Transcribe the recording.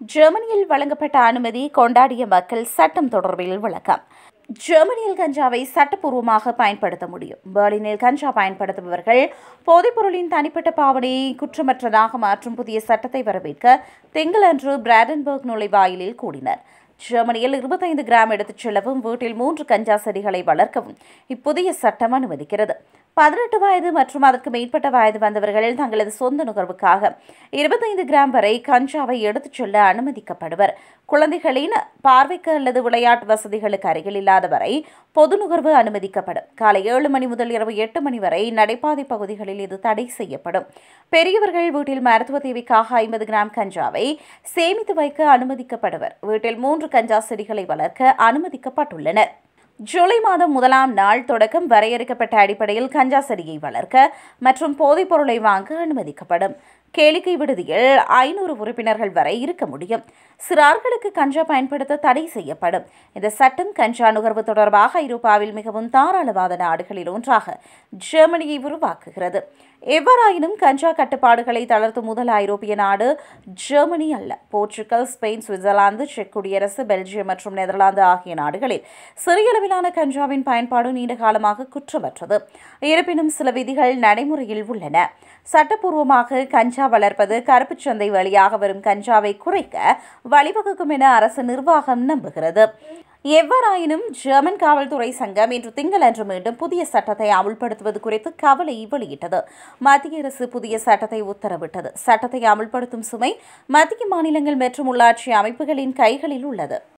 ஜெர்மனியில் வழங்கப்பட்ட அனுமதி கொண்டாடிய மக்கள் சட்டம் தொடர்பில் விளக்கம் ஜெர்மனியில் கஞ்சாவை சட்டப்பூர்வமாக பயன்படுத்த முடியும் பெர்லினில் கஞ்சா பயன்படுத்துபவர்கள் போதைப்பொருளின் தனிப்பட்ட பாவனையை குற்றமற்றதாக மாற்றும் புதிய சட்டத்தை வரவேற்க திங்களன்று பிராடன்பர்க் நுழைவாயிலில் கூடினர் ஜெர்மனியில் இருபத்தைந்து கிராம் எடுத்துச் செல்லவும் வீட்டில் மூன்று கஞ்சா செடிகளை வளர்க்கவும் இப்புதிய சட்டம் அனுமதிக்கிறது பதினெட்டு வயது மற்றும் அதற்கு மேற்பட்ட வயது வந்தவர்கள் தங்களது சொந்த நுகர்வுக்காக இருபத்தைந்து கிராம் வரை கஞ்சாவை எடுத்துச் செல்ல அனுமதிக்கப்படுவர் குழந்தைகளின் பார்வைக்கு அல்லது விளையாட்டு வசதிகளுக்கு அருகில் இல்லாத வரை பொது நுகர்வு அனுமதிக்கப்படும் காலை ஏழு மணி முதல் இரவு எட்டு மணி வரை நடைபாதை பகுதிகளில் இது தடை செய்யப்படும் பெரியவர்கள் வீட்டில் மருத்துவ தேவைக்காக ஐம்பது கிராம் கஞ்சாவை சேமித்து வைக்க அனுமதிக்கப்படுவர் வீட்டில் மூன்று கஞ்சா செடிகளை வளர்க்க அனுமதிக்கப்பட்டுள்ளனர் ஜூலை மாதம் முதலாம் நாள் தொடக்கம் வரையறுக்கப்பட்ட அடிப்படையில் கஞ்சா செடியை வளர்க்க மற்றும் போதைப் பொருளை வாங்க அனுமதிக்கப்படும் கேளிக்கை விடுதியில் ஐநூறு உறுப்பினர்கள் வரை இருக்க முடியும் சிறார்களுக்கு கஞ்சா பயன்படுத்த தடை செய்யப்படும் இந்த சட்டம் கஞ்சா நுகர்வு தொடர்பாக ஐரோப்பாவில் மிகவும் தாராளவாத நாடுகளில் ஒன்றாக ஜெர்மனியை உருவாக்குகிறது எவ்வாறாயினும் கஞ்சா கட்டுப்பாடுகளை தளர்த்தும் முதல் ஐரோப்பிய நாடு ஜெர்மனி அல்ல போர்ச்சுகல் ஸ்பெயின் சுவிட்சர்லாந்து செக் குடியரசு பெல்ஜியம் மற்றும் நெதர்லாந்து ஆகிய நாடுகளில் சிறிய அளவிலான கஞ்சாவின் பயன்பாடு நீண்ட காலமாக குற்றமற்றது இருப்பினும் சில விதிகள் நடைமுறையில் உள்ளன சட்டப்பூர்வமாக கஞ்சா வளர்ப்பது கருப்புச் சந்தை வழியாக வரும் கஞ்சாவை குறைக்க வழிவகுக்கும் என அரசு நிர்வாகம் நம்புகிறது எவ்வாறாயினும் ஜெர்மன் காவல்துறை சங்கம் இன்று திங்களன்று மீண்டும் புதிய சட்டத்தை அமுல்படுத்துவது குறித்து கவலை வெளியிட்டது மத்திய அரசு புதிய சட்டத்தை உத்தரவிட்டது சட்டத்தை அமுல்படுத்தும் சுமை மத்திய மாநிலங்கள் மற்றும் உள்ளாட்சி அமைப்புகளின் கைகளில் உள்ளது